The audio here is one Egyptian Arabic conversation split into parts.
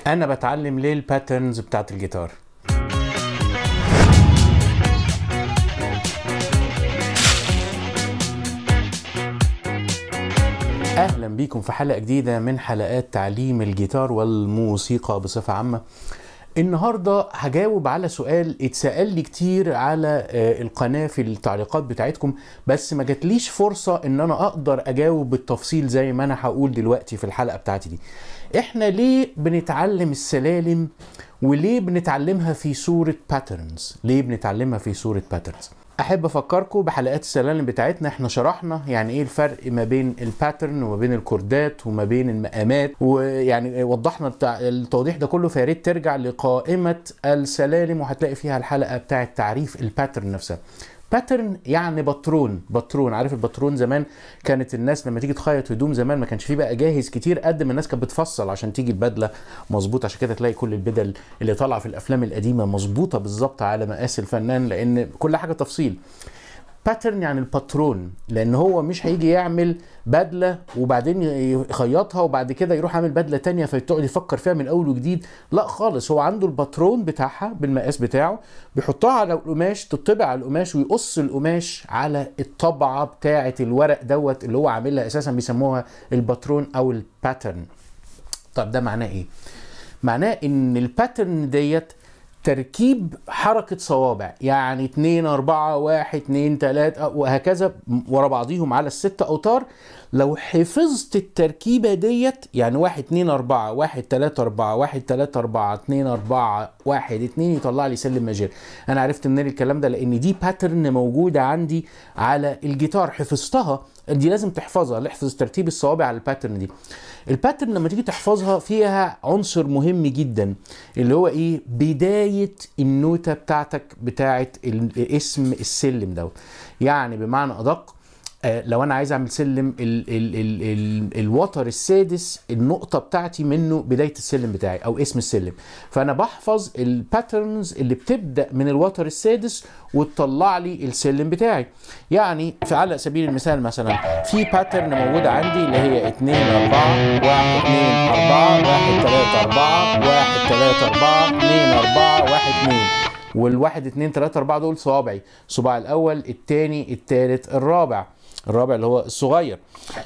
انا بتعلم ليه الباترنز بتاعت الجيتار اهلا بيكم في حلقه جديده من حلقات تعليم الجيتار والموسيقى بصفه عامه النهارده هجاوب على سؤال اتسال لي كتير على آه، القناه في التعليقات بتاعتكم بس ما جاتليش فرصه ان انا اقدر اجاوب بالتفصيل زي ما انا هقول دلوقتي في الحلقه بتاعتي دي احنا ليه بنتعلم السلالم وليه بنتعلمها في صوره باترنز ليه بنتعلمها في صوره باترنز احب افكركم بحلقات السلالم بتاعتنا احنا شرحنا يعني ايه الفرق ما بين الباترن وما بين الكوردات وما بين المقامات ويعني وضحنا التع- التوضيح ده كله فيا ريت ترجع لقائمه السلالم وهتلاقي فيها الحلقه بتاعه تعريف الباترن نفسها باترن يعني باترون باترون عارف الباترون زمان كانت الناس لما تيجي تخيط هدوم زمان ما كانش فيه بقى جاهز كتير قد ما الناس كانت بتفصل عشان تيجي البدله مظبوط عشان كده تلاقي كل البدل اللي طالعه في الافلام القديمه مظبوطه بالظبط على مقاس الفنان لان كل حاجه تفصيل باترن يعني الباترون لان هو مش هيجي يعمل بدله وبعدين يخيطها وبعد كده يروح عامل بدله تانية فيقعد يفكر فيها من اول وجديد لا خالص هو عنده الباترون بتاعها بالمقاس بتاعه بيحطها على القماش تطبع على القماش ويقص القماش على الطبعه بتاعه الورق دوت اللي هو عاملها اساسا بيسموها الباترون او الباترن طب ده معناه ايه معناه ان الباترن ديت تركيب حركة صوابع يعني 2 4 1 2 3 وهكذا ورا بعضيهم على الست أوتار لو حفظت التركيبة ديت يعني 1 2 4 1 3 4 1 3 4 2 4 1 2 يطلع لي سلم ماجير أنا عرفت منين الكلام ده لأن دي باترن موجودة عندي على الجيتار حفظتها دي لازم تحفظها احفظ ترتيب الصوابع على الباترن دي الباترن لما تيجي تحفظها فيها عنصر مهم جدا اللي هو ايه بدايه النوته بتاعتك بتاعت ال- اسم السلم دوت يعني بمعنى ادق آه، لو انا عايز اعمل سلم ال ال ال ال الوتر السادس النقطه بتاعتي منه بدايه السلم بتاعي او اسم السلم فانا بحفظ الباترنز اللي بتبدا من الوتر السادس وتطلع لي السلم بتاعي يعني في على سبيل المثال مثلا في باترن موجوده عندي اللي هي 2 4 1 2 4 1 3 4 1 3 4 2 4 1 2 والواحد اتنين تلاتة اربعة دول صوابعي صباع الاول التاني التالت الرابع الرابع اللي هو الصغير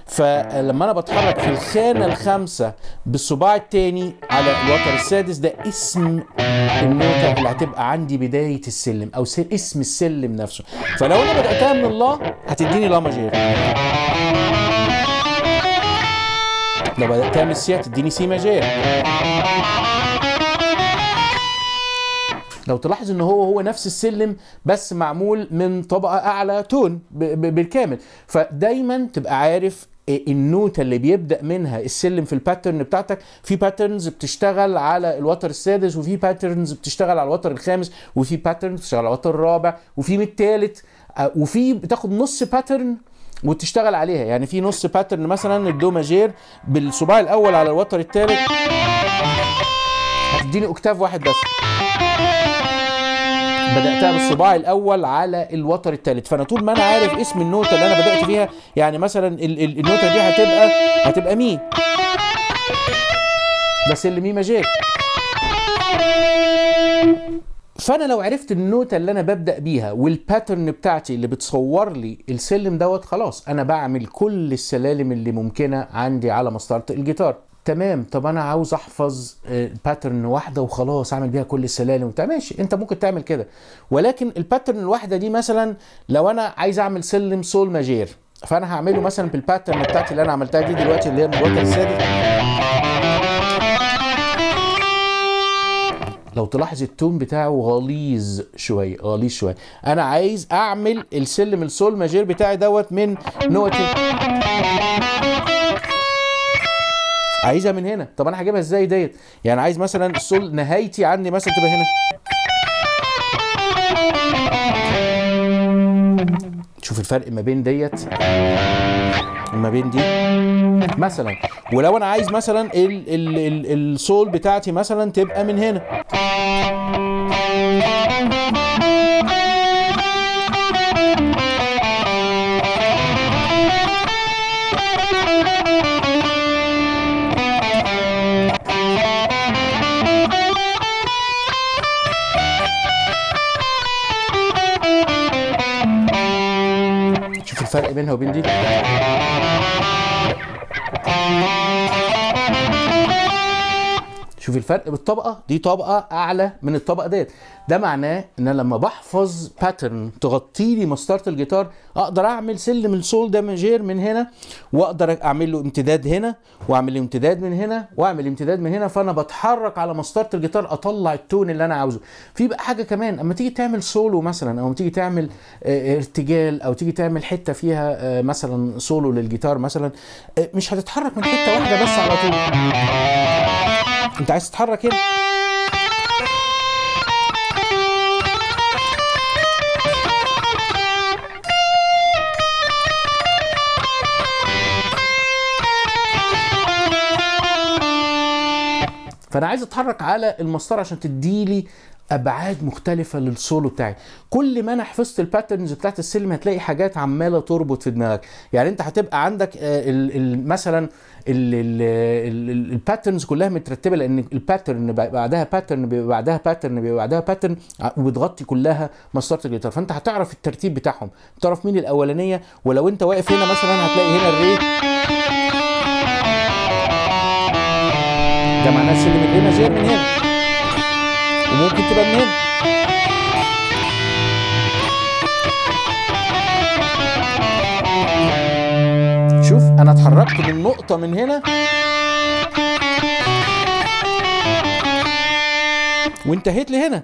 فلما انا بتحرك في الخانه الخامسه بالصباع التاني على الوتر السادس ده اسم النوتة اللي هتبقى عندي بدايه السلم او سل اسم السلم نفسه فلو انا بداتها من الله هتديني لا ماجير لو بداتها من السي هتديني سي ماجير لو تلاحظ ان هو هو نفس السلم بس معمول من طبقه اعلى تون ب- ب- بالكامل فدايما تبقى عارف إيه النوتة اللي بيبدأ منها السلم في الباترن بتاعتك في باترنز بتشتغل على الوتر السادس وفي باترنز بتشتغل على الوتر الخامس وفي باترنز بتشتغل على الوتر الرابع وفي من التالت آه، وفي بتاخد نص باترن وتشتغل عليها يعني في نص باترن مثلا الدو ماجير بالصباع الاول على الوتر الثالث هتديني اوكتاف واحد بس بداتها بالصباع الاول على الوتر الثالث فانا طول ما انا عارف اسم النوته اللي انا بدات فيها يعني مثلا ال- ال- النوته دي هتبقى هتبقى مي بس اللي مي ماجير فانا لو عرفت النوتة اللي انا ببدا بيها والباترن بتاعتي اللي بتصور لي السلم دوت خلاص انا بعمل كل السلالم اللي ممكنه عندي على مسطره الجيتار تمام طب انا عاوز احفظ باترن واحده وخلاص اعمل بيها كل السلالم وبتاع ماشي انت ممكن تعمل كده ولكن الباترن الواحده دي مثلا لو انا عايز اعمل سلم سول ماجير فانا هعمله مثلا بالباترن بتاعتي اللي انا عملتها دي دلوقتي اللي هي من الوتر السادس لو تلاحظ التون بتاعه غليظ شويه غليظ شويه انا عايز اعمل السلم السول ماجير بتاعي دوت من نوتة عايزها من هنا طب انا هجيبها ازاي ديت يعني عايز مثلا السول نهايتي عندي مثلا تبقى هنا شوف الفرق ما بين ديت وما بين دي مثلا ولو انا عايز مثلا ال ال ال السول بتاعتي مثلا تبقى من هنا الفرق بينها وبين دي شوف الفرق بالطبقه دي طبقه اعلى من الطبقه ديت ده معناه ان أنا لما بحفظ باترن تغطي لي مسطره الجيتار اقدر اعمل سلم السول ده ماجير من هنا واقدر اعمل له امتداد هنا واعمل له امتداد من هنا واعمل امتداد من هنا فانا بتحرك على مسطره الجيتار اطلع التون اللي انا عاوزه في بقى حاجه كمان اما تيجي تعمل سولو مثلا او تيجي تعمل آه، ارتجال او تيجي تعمل حته فيها آه، مثلا سولو للجيتار مثلا آه، مش هتتحرك من حته واحده بس على طول انت عايز تتحرك هنا فانا عايز اتحرك على المسطره عشان تديلي ابعاد مختلفه للسولو بتاعي كل ما انا حفظت الباترنز بتاعت السلم هتلاقي حاجات عماله تربط في دماغك يعني انت هتبقى عندك آه، ال- ال- مثلا الباترنز كلها مترتبه لان الباترن بعدها باترن بعدها باترن بعدها باترن وبتغطي كلها مسطره الجيتار فانت هتعرف الترتيب بتاعهم تعرف مين الاولانيه ولو انت واقف هنا مثلا هتلاقي هنا الري ده معناه سلم الري ماجير من هنا وممكن تبقى من هنا شوف انا اتحركت من نقطة من هنا وانتهيت لهنا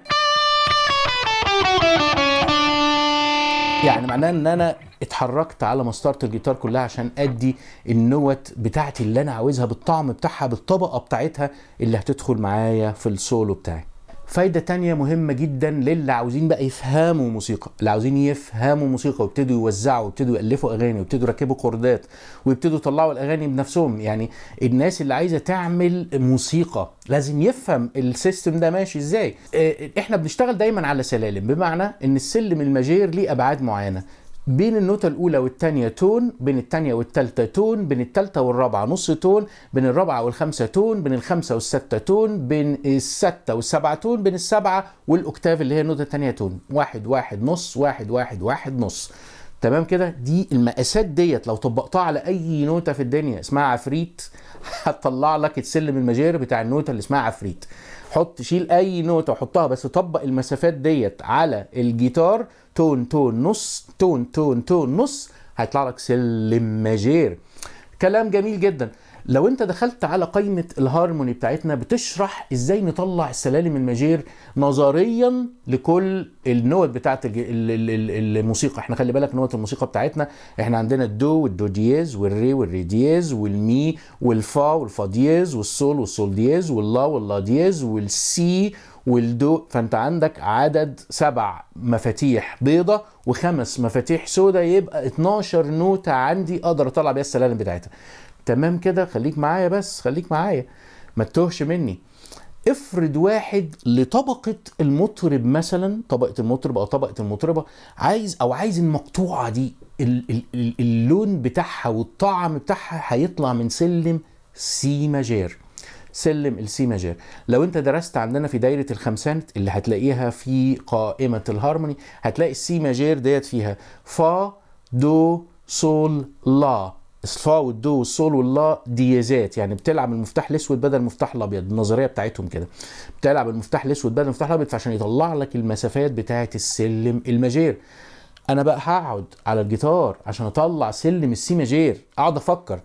يعني معناه ان انا اتحركت على مسطره الجيتار كلها عشان ادي النوت بتاعتي اللي انا عاوزها بالطعم بتاعها بالطبقه بتاعتها اللي هتدخل معايا في السولو بتاعي فايدة تانية مهمة جدا للي عاوزين بقى يفهموا موسيقى اللي عاوزين يفهموا موسيقى ويبتدوا يوزعوا ويبتدوا يألفوا أغاني ويبتدوا يركبوا كوردات ويبتدوا يطلعوا الأغاني بنفسهم يعني الناس اللي عايزة تعمل موسيقى لازم يفهم السيستم ده ماشي ازاي اه، احنا بنشتغل دايما على سلالم بمعنى ان السلم الماجير ليه أبعاد معينة بين النوتة الأولى والتانية تون بين التانية والتالتة تون بين التالتة والرابعة نص تون بين الرابعة والخامسة تون بين الخامسة والستة تون بين الستة والسبعة تون بين السبعة والأكتاف اللي هي النوتة التانية تون واحد واحد نص واحد واحد واحد نص تمام كده دي المقاسات ديت لو طبقتها على اي نوته في الدنيا اسمها عفريت هتطلع لك السلم الماجير بتاع النوته اللي اسمها عفريت حط شيل اي نوته وحطها بس طبق المسافات ديت على الجيتار تون تون نص تون تون تون نص هيطلع لك سلم ماجير كلام جميل جدا لو انت دخلت على قائمة الهارموني بتاعتنا بتشرح ازاي نطلع السلالم الماجير نظريا لكل النوت بتاعت الج- ال- ال- ال- الموسيقى احنا خلي بالك نوت الموسيقى بتاعتنا احنا عندنا الدو والدو دييز والري والري دييز والمي والفا والفا دييز والسول والسول دييز واللا واللا دييز والسي والدو فانت عندك عدد سبع مفاتيح بيضة وخمس مفاتيح سودة يبقى 12 نوتة عندي اقدر اطلع بيها السلالم بتاعتها تمام كده خليك معايا بس خليك معايا ما تتوهش مني افرض واحد لطبقة المطرب مثلا طبقة المطرب او طبقة المطربة عايز او عايز المقطوعة دي ال- ال- ال- اللون بتاعها والطعم بتاعها هيطلع من سلم سي ماجير سلم السي ماجير لو انت درست عندنا في دايره الخمسات اللي هتلاقيها في قائمه الهارموني هتلاقي السي ماجير ديت فيها فا دو سول لا الفا والدو والسول واللا ديازات يعني بتلعب المفتاح الاسود بدل المفتاح الابيض النظريه بتاعتهم كده بتلعب المفتاح الاسود بدل المفتاح الابيض عشان يطلع لك المسافات بتاعه السلم الماجير انا بقى هقعد على الجيتار عشان اطلع سلم السي ماجير اقعد افكر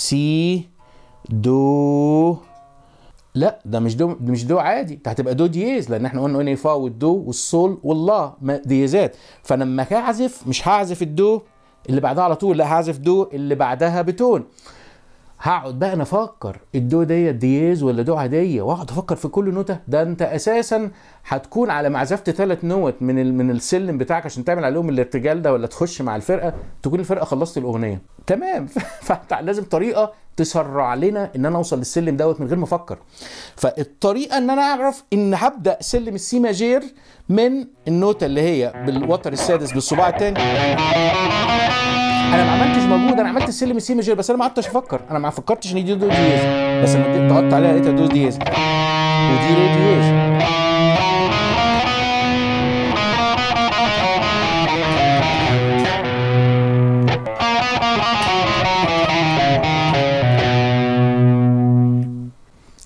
سي دو لا ده مش دو مش دو عادي ده هتبقى دو دييز لان احنا قلنا قلنا فا والدو والسول واللا ما- ديازات فانا لما هعزف مش هعزف الدو اللي بعدها على طول لا هعزف دو اللي بعدها بتون هقعد بقى انا افكر الدو ديت دياز ولا دو عاديه واقعد افكر في كل نوته ده انت اساسا هتكون على ما عزفت ثلاث نوت من ال- من السلم بتاعك عشان تعمل عليهم الارتجال ده ولا تخش مع الفرقه تكون الفرقه خلصت الاغنيه تمام فانت لازم طريقه تسرع لنا ان انا اوصل للسلم دوت من غير ما افكر فالطريقه ان انا اعرف ان هبدا سلم السي ماجير من النوته اللي هي بالوتر السادس بالصباع الثاني انا ما عملتش مجهود انا عملت السلم السي ماجير بس انا ما قعدتش افكر انا ما فكرتش ان دي دو دياز بس لما جيت ضغطت عليها لقيتها دو دياز ودي ري دياز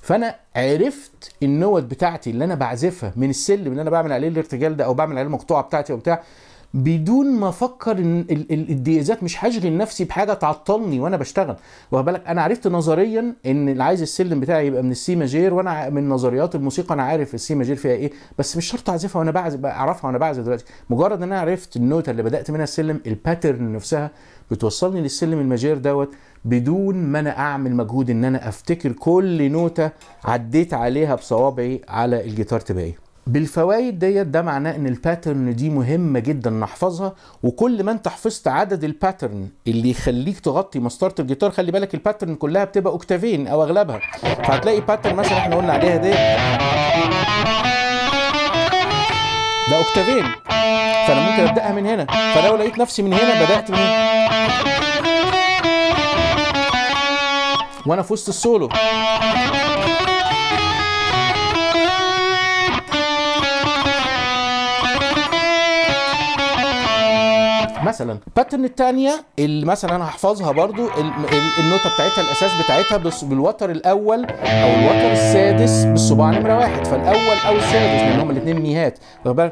فانا عرفت النوت بتاعتي اللي انا بعزفها من السلم اللي انا بعمل عليه الارتجال ده او بعمل عليه المقطوعه بتاعتي او بتاع بدون ما افكر ان ال- ال- الديازات مش هشغل نفسي بحاجه تعطلني وانا بشتغل واخد بالك انا عرفت نظريا ان اللي عايز السلم بتاعي يبقى من السي ماجير وانا ع- من نظريات الموسيقى انا عارف السي ماجير فيها ايه بس مش شرط اعزفها وانا بعزف اعرفها وانا بعزف دلوقتي مجرد ان انا عرفت النوتة اللي بدات منها السلم الباترن نفسها بتوصلني للسلم الماجير دوت بدون ما انا اعمل مجهود ان انا افتكر كل نوتة عديت عليها بصوابعي على الجيتار تبقى بالفوائد ديت ده معناه ان الباترن دي مهمه جدا نحفظها وكل ما انت حفظت عدد الباترن اللي يخليك تغطي مسطره الجيتار خلي بالك الباترن كلها بتبقى اوكتافين او اغلبها فهتلاقي باترن مثلا احنا قلنا عليها ديت ده اوكتافين فانا ممكن ابداها من هنا فلو لقيت نفسي من هنا بدات من هنا وانا في وسط السولو مثلا الباترن الثانيه اللي مثلا انا هحفظها برضو ال- ال- النوتة بتاعتها الاساس بتاعتها بس بالوتر الاول او الوتر السادس بالصباع نمره واحد فالاول او السادس لان هما الاثنين ميهات واخد بالك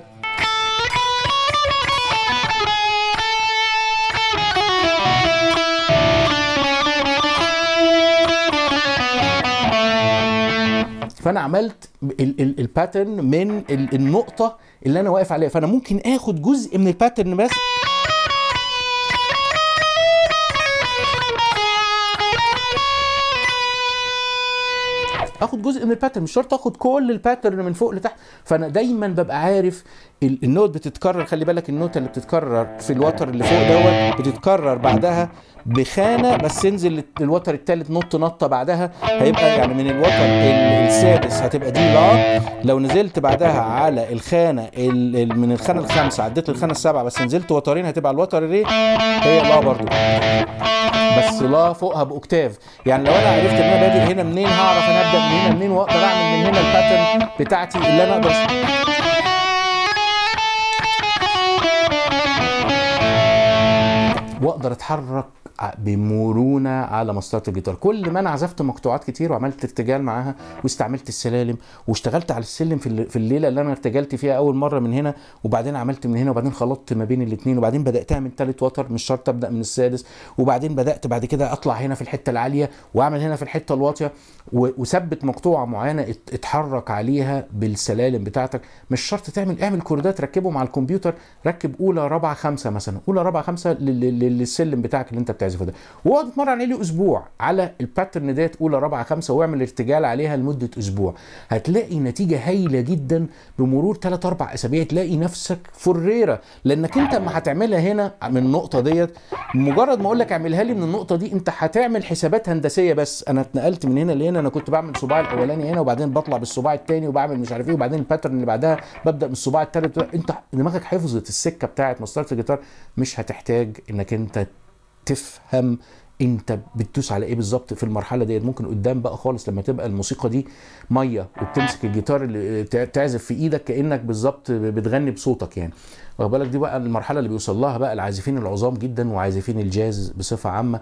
فانا عملت ال- ال- الباترن من ال- النقطه اللي انا واقف عليها فانا ممكن اخد جزء من الباترن بس اخد جزء من الباترن مش شرط اخد كل الباترن من فوق لتحت فانا دايما ببقى عارف ال- النوت بتتكرر خلي بالك النوتة اللي بتتكرر في الوتر اللي فوق دوت بتتكرر بعدها بخانه بس ينزل الوتر الثالث نط نطه بعدها هيبقى يعني من الوتر ال- السادس هتبقى دي لا لو نزلت بعدها على الخانه ال- ال- من الخانه الخامسه عديت للخانه السابعه بس نزلت وترين هتبقى الوتر الري هي لا برضو بس لا فوقها باوكتاف يعني لو انا عرفت ان انا بادئ هنا منين هعرف انا ابدا من هنا منين واقدر اعمل من هنا الباترن بتاعتي اللي انا اقدر واقدر اتحرك ع- بمرونه على مسطره الجيتار كل ما انا عزفت مقطوعات كتير وعملت ارتجال معاها واستعملت السلالم واشتغلت على السلم في الل- في الليله اللي انا ارتجلت فيها اول مره من هنا وبعدين عملت من هنا وبعدين خلطت ما بين الاثنين وبعدين بداتها من ثالث وتر مش شرط ابدا من السادس وبعدين بدات بعد كده اطلع هنا في الحته العاليه واعمل هنا في الحته الواطيه و- وثبت مقطوعه معينه ات- اتحرك عليها بالسلالم بتاعتك مش شرط تعمل اعمل كوردات ركبهم على الكمبيوتر ركب اولى رابعه خمسه مثلا اولى رابعه خمسه لل- لل- للسلم بتاعك اللي انت بتعزفه ده واقعد اتمرن عليه اسبوع على الباترن ديت اولى رابعه خمسه واعمل ارتجال عليها لمده اسبوع هتلاقي نتيجه هايله جدا بمرور 3 4 اسابيع تلاقي نفسك فريره لانك انت اما هتعملها هنا من النقطه ديت مجرد ما اقول لك اعملها لي من النقطه دي انت هتعمل حسابات هندسيه بس انا اتنقلت من هنا لهنا انا كنت بعمل الصباع الاولاني هنا وبعدين بطلع بالصباع الثاني وبعمل مش عارف ايه وبعدين الباترن اللي بعدها ببدا من الصباع الثالث انت دماغك حفظت السكه بتاعت مسطره الجيتار مش هتحتاج انك انت تفهم انت بتدوس على ايه بالظبط في المرحله ديت ممكن قدام بقى خالص لما تبقى الموسيقى دي ميه وبتمسك الجيتار اللي تع- تعزف في ايدك كانك بالظبط بتغني بصوتك يعني واخد بالك دي بقى المرحله اللي بيوصل لها بقى العازفين العظام جدا وعازفين الجاز بصفه عامه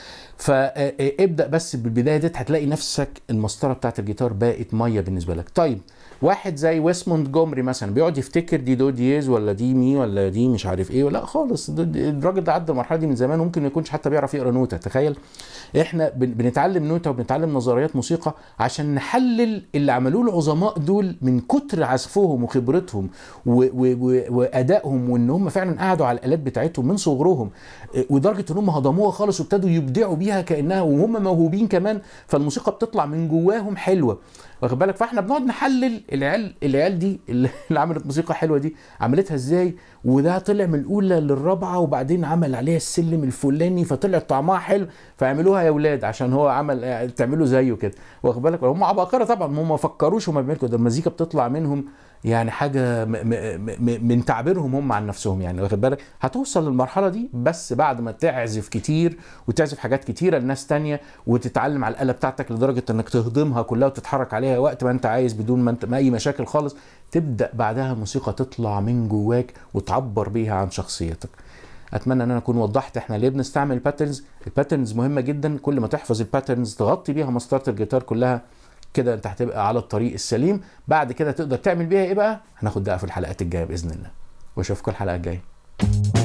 فابدا بس بالبدايه ديت هتلاقي نفسك المسطره بتاعت الجيتار بقت ميه بالنسبه لك طيب واحد زي ويس مونتجومري مثلا بيقعد يفتكر دي دو دييز ولا دي مي ولا دي مش عارف ايه لا خالص ده- ده- الراجل ده عدى المرحله دي من زمان ممكن ما يكونش حتى بيعرف يقرا نوته تخيل احنا بن- بنتعلم نوته وبنتعلم نظريات موسيقى عشان نحلل اللي عملوه العظماء دول من كتر عزفهم وخبرتهم و و و وادائهم وان هم فعلا قعدوا على الالات بتاعتهم من صغرهم اه، ودرجه ان هم هضموها خالص وابتدوا يبدعوا بيها كانها وهم موهوبين كمان فالموسيقى بتطلع من جواهم حلوه واخد بالك فاحنا بنقعد نحلل العيال العيال دي اللي اللي عملت موسيقى حلوه دي عملتها ازاي وده طلع من الاولى للرابعه وبعدين عمل عليها السلم الفلاني فطلع طعمها حلو فاعملوها يا اولاد عشان هو عمل اه، تعملوا زيه كده واخد بالك هم عباقره طبعا هم ما فكروش هم بيعملوا كده ده المزيكا بتطلع منهم يعني حاجه م م م من تعبيرهم هم عن نفسهم يعني واخد بالك هتوصل للمرحله دي بس بعد ما تعزف كتير وتعزف حاجات كتيره لناس تانية وتتعلم على الاله بتاعتك لدرجه انك تهضمها كلها وتتحرك عليها وقت ما انت عايز بدون ما انت ما اي مشاكل خالص تبدا بعدها موسيقى تطلع من جواك وتعبر بيها عن شخصيتك اتمنى ان انا اكون وضحت احنا ليه بنستعمل الباترنز الباترنز مهمه جدا كل ما تحفظ الباترنز تغطي بيها مسطره الجيتار كلها كده انت هتبقى على الطريق السليم بعد كده تقدر تعمل بيها ايه بقى هناخد ده في الحلقات الجايه باذن الله واشوفكم الحلقه الجايه